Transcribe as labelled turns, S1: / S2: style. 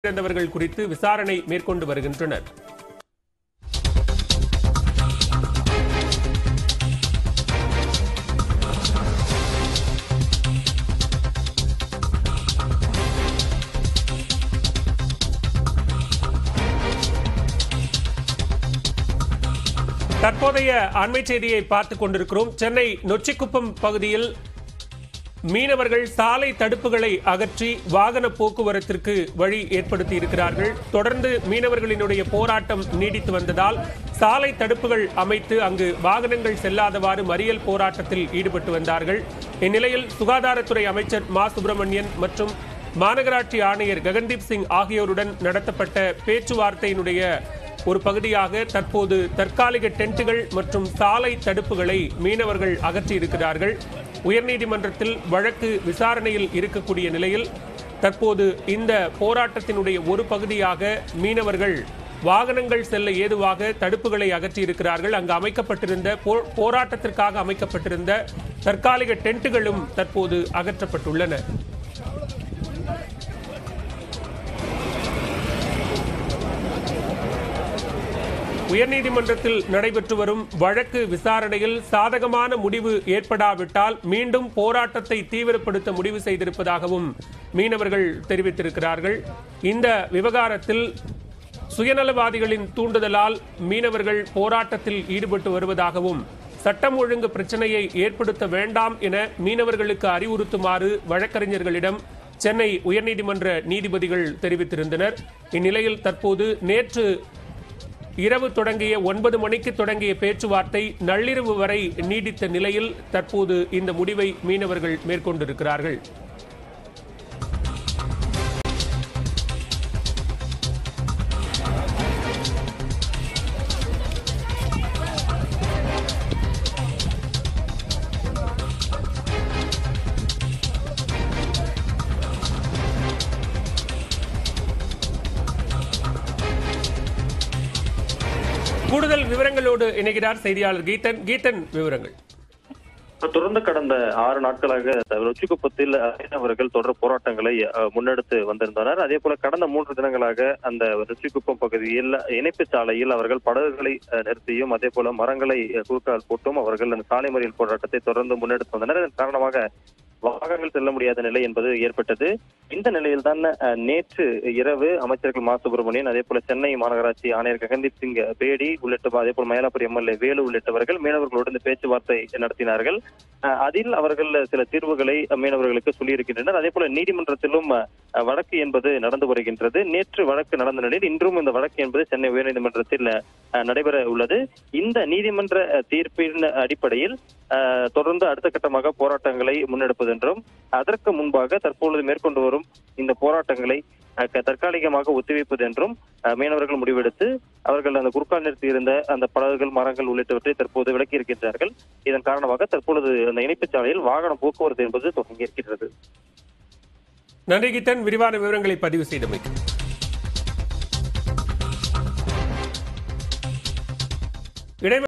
S1: இழந்தவர்கள் குறித்து விசாரணை மேற்கொண்டு வருகின்றனர் தற்போதைய அண்மை செய்தியை பார்த்துக் கொண்டிருக்கிறோம் சென்னை நொச்சிக்குப்பம் பகுதியில் மீனவர்கள் சாலை தடுப்புகளை அகற்றி வாகன போக்குவரத்திற்கு வழி ஏற்படுத்தி இருக்கிறார்கள் தொடர்ந்து மீனவர்களினுடைய போராட்டம் நீடித்து வந்ததால் சாலை தடுப்புகள் அமைத்து அங்கு வாகனங்கள் செல்லாதவாறு மறியல் போராட்டத்தில் ஈடுபட்டு வந்தார்கள் இந்நிலையில் சுகாதாரத்துறை அமைச்சர் மா சுப்பிரமணியன் மற்றும் மாநகராட்சி ஆணையர் ககன்தீப் சிங் ஆகியோருடன் நடத்தப்பட்ட பேச்சுவார்த்தையினுடைய ஒரு பகுதியாக தற்போது தற்காலிக டென்ட்டுகள் மற்றும் சாலை தடுப்புகளை மீனவர்கள் அகற்றியிருக்கிறார்கள் உயர்நீதிமன்றத்தில் வழக்கு விசாரணையில் இருக்கக்கூடிய நிலையில் தற்போது இந்த போராட்டத்தினுடைய ஒரு பகுதியாக மீனவர்கள் வாகனங்கள் செல்ல ஏதுவாக தடுப்புகளை அகற்றியிருக்கிறார்கள் அங்கு அமைக்கப்பட்டிருந்த போ- போராட்டத்திற்காக அமைக்கப்பட்டிருந்த தற்காலிக டென்ட்டுகளும் தற்போது அகற்றப்பட்டுள்ளன உயர்நீதிமன்றத்தில் நடைபெற்று வரும் வழக்கு விசாரணையில் சாதகமான முடிவு ஏற்படாவிட்டால் மீண்டும் போராட்டத்தை தீவிரப்படுத்த முடிவு செய்திருப்பதாகவும் மீனவர்கள் தெரிவித்திருக்கிறார்கள் இந்த விவகாரத்தில் சுயநலவாதிகளின் தூண்டுதலால் மீனவர்கள் போராட்டத்தில் ஈடுபட்டு வருவதாகவும் சட்டம் ஒழுங்கு பிரச்சனையை ஏற்படுத்த வேண்டாம் என மீனவர்களுக்கு அறிவுறுத்துமாறு வழக்கறிஞர்களிடம் சென்னை உயர்நீதிமன்ற நீதிபதிகள் தெரிவித்திருந்தனர் இந்நிலையில் தற்போது நேற்று இரவு தொடங்கிய ஒன்பது மணிக்கு தொடங்கிய பேச்சுவார்த்தை நள்ளிரவு வரை நீடித்த நிலையில் தற்போது இந்த முடிவை மீனவர்கள் மேற்கொண்டிருக்கிறார்கள் கூடுதல் விவரங்களோடு இணைகிறார் செய்தியாளர் கீதன் கீதன் விவரங்கள்
S2: தொடர்ந்து கடந்த ஆறு நாட்களாக ருச்சிக்குப்பத்தில் அவர்கள் தொடர் போராட்டங்களை அஹ், முன்னெடுத்து வந்திருந்தனர் அதே போல கடந்த மூன்று தினங்களாக அந்த ருச்சிக்குப்பம் பகுதியில் இணைப்பு சாலையில் அவர்கள் படகுகளை அஹ், நிறுத்தியும் அதே போல மரங்களை அஹ், குறுக்கால் போட்டும் அவர்கள் அந்த சாலை மறியல் போராட்டத்தை தொடர்ந்து முன்னெடுத்து வந்தனர் இதன் காரணமாக வாகனங்கள் செல்ல முடியாத நிலை என்பது ஏற்பட்டது இந்த நிலையில்தான் அஹ், நேற்று இரவு அமைச்சர்கள் மா சுப்பிரமணியன் அதே போல சென்னை மாநகராட்சி ஆணையர் ககன்தீப் சிங் பேடி உள்ளிட்ட அதே போல மயிலாப்பூர் எம்எல்ஏ வேலு உள்ளிட்டவர்கள் மீனவர்களோடு இந்த பேச்சுவார்த்தை நடத்தினார்கள் அஹ், அதில் அவர்கள் சில தீர்வுகளை மீனவர்களுக்கு சொல்லியிருக்கின்றனர் அதே போல நீதிமன்றத்திலும் அஹ், வழக்கு என்பது நடந்து வருகின்றது நேற்று வழக்கு நடந்த நிலையில் இன்றும் இந்த வழக்கு என்பது சென்னை உயர்நீதிமன்றத்தில் அஹ், நடைபெற உள்ளது இந்த நீதிமன்ற அஹ், தீர்ப்பின் அடிப்படையில் அஹ், தொடர்ந்து அடுத்த கட்டமாக போராட்டங்களை முன்னெடுப்பதென்றும் அதற்கு முன்பாக தற்பொழுது மேற்கொண்டு வரும் இந்த போராட்டங்களை அஹ், க- தற்காலிகமாக ஒத்திவைப்பது என்றும் அஹ், மீனவர்கள் முடிவெடுத்து அவர்கள் அந்த குறுக்கால் நிறுத்தி இருந்த அந்த படகுகள் மரங்கள் உள்ளிட்டவற்றை தற்போது விலக்கி இருக்கின்றார்கள் இதன் காரணமாக தற்பொழுது அந்த இணைப்புச் சாலையில் வாகன போக்குவரத்து என்பது தொடங்கி இருக்கின்றது
S1: நன்றி கீதன் விரிவான விவரங்களை பதிவு செய்தமைக்கு இடைவே